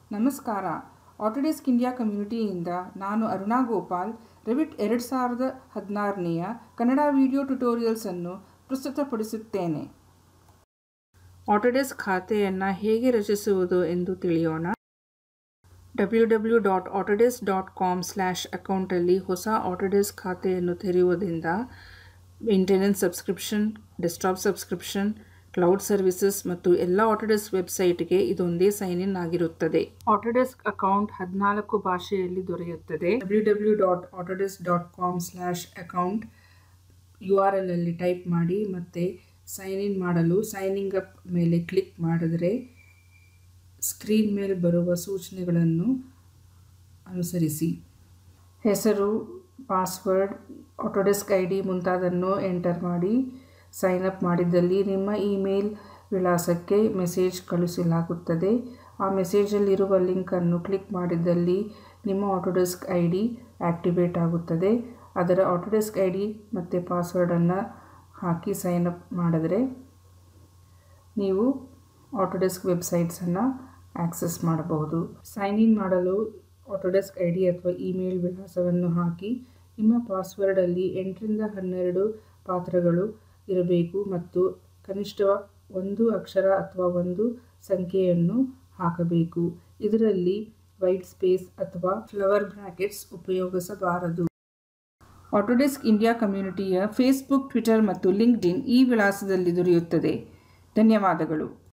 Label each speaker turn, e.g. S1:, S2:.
S1: ನಮಸ್ಕಾರ Autodesk India ಕಮ್ಯುನಿಟಿಯಿಂದ ನಾನು Aruna Gopal Revit ಎರಡು ಸಾವಿರದ ಹದಿನಾರನೆಯ ಕನ್ನಡ ವಿಡಿಯೋ ಟ್ಯುಟೋರಿಯಲ್ಸನ್ನು ಪ್ರಸ್ತುತಪಡಿಸುತ್ತೇನೆ ಆಟೋಡೆಸ್ಕ್ ಖಾತೆಯನ್ನು ಹೇಗೆ ರಚಿಸುವುದು ಎಂದು ತಿಳಿಯೋಣ W W dot Autodesk dot com slash ಅಕೌಂಟಲ್ಲಿ ಹೊಸ ಆಟೋಡೆಸ್ಕ್ ಖಾತೆಯನ್ನು ತೆರೆಯುವುದರಿಂದ maintenance subscription desktop subscription cloud services ಮತ್ತು ಎಲ್ಲ ಆಟೋಡೆಸ್ಕ್ ವೆಬ್ಸೈಟ್ಗೆ ಇದೊಂದೇ ಸೈನ್ ಇನ್ ಆಗಿರುತ್ತದೆ ಆಟೋಡೆಸ್ಕ್ ಅಕೌಂಟ್ ಹದಿನಾಲ್ಕು ಭಾಷೆಯಲ್ಲಿ ದೊರೆಯುತ್ತದೆ W W dot Autodesk dot com slash account U R L ಅಲ್ಲಿ ಟೈಪ್ ಮಾಡಿ ಮತ್ತು ಸೈನ್ ಇನ್ ಮಾಡಲು ಸೈನಿಂಗ್ ಅಪ್ ಮೇಲೆ ಕ್ಲಿಕ್ ಮಾಡಿದರೆ ಸ್ಕ್ರೀನ್ ಮೇಲೆ ಬರುವ ಸೂಚನೆಗಳನ್ನು ಅನುಸರಿಸಿ ಹೆಸರು ಪಾಸ್ವರ್ಡ್ ಆಟೋಡೆಸ್ಕ್ ಐ ಡಿ ಮುಂತಾದನ್ನು ಎಂಟರ್ ಮಾಡಿ ಸೈನ್ ಅಪ್ ಮಾಡಿದ್ದಲ್ಲಿ ನಿಮ್ಮ ಇಮೇಲ್ ವಿಳಾಸಕ್ಕೆ ಮೆಸೇಜ್ ಕಳುಹಿಸಲಾಗುತ್ತದೆ ಆ ಮೆಸೇಜಲ್ಲಿರುವ ಲಿಂಕನ್ನು ಕ್ಲಿಕ್ ಮಾಡಿದ್ದಲ್ಲಿ ನಿಮ್ಮ ಆಟೋಡೆಸ್ಕ್ ಐ ಡಿ ಆ್ಯಕ್ಟಿವೇಟ್ ಆಗುತ್ತದೆ ಅದರ ಆಟೋಡೆಸ್ಕ್ ಐ ಡಿ ಮತ್ತು ಪಾಸ್ವರ್ಡನ್ನು ಹಾಕಿ ಸೈನ್ ಅಪ್ ಮಾಡಿದ್ರೆ ನೀವು ಆಟೋಡೆಸ್ಕ್ ವೆಬ್ಸೈಟ್ಸನ್ನು ಆಕ್ಸೆಸ್ ಮಾಡಬಹುದು ಸೈನ್ ಇನ್ ಮಾಡಲು ಆಟೋಡೆಸ್ಕ್ ಐ ಡಿ ಅಥವಾ ಇಮೇಲ್ ವಿಳಾಸವನ್ನು ಹಾಕಿ ನಿಮ್ಮ ಪಾಸ್ವರ್ಡಲ್ಲಿ ಎಂಟರಿಂದ ಹನ್ನೆರಡು ಪಾತ್ರಗಳು ಇರಬೇಕು ಮತ್ತು ಕನಿಷ್ಠ ಒಂದು ಅಕ್ಷರ ಅಥವಾ ಒಂದು ಸಂಖ್ಯೆಯನ್ನು ಹಾಕಬೇಕು ಇದರಲ್ಲಿ ವೈಟ್ ಸ್ಪೇಸ್ ಅಥವಾ ಫ್ಲವರ್ ಬ್ರ್ಯಾಕೆಟ್ಸ್ ಉಪಯೋಗಿಸಬಾರದು ಆಟೋಡೆಸ್ಕ್ ಇಂಡಿಯಾ ಕಮ್ಯುನಿಟಿಯ ಫೇಸ್ಬುಕ್ ಟ್ವಿಟರ್ ಮತ್ತು ಲಿಂಕ್ಡ್ಇನ್ ಈ ವಿಳಾಸದಲ್ಲಿ ದೊರೆಯುತ್ತದೆ ಧನ್ಯವಾದಗಳು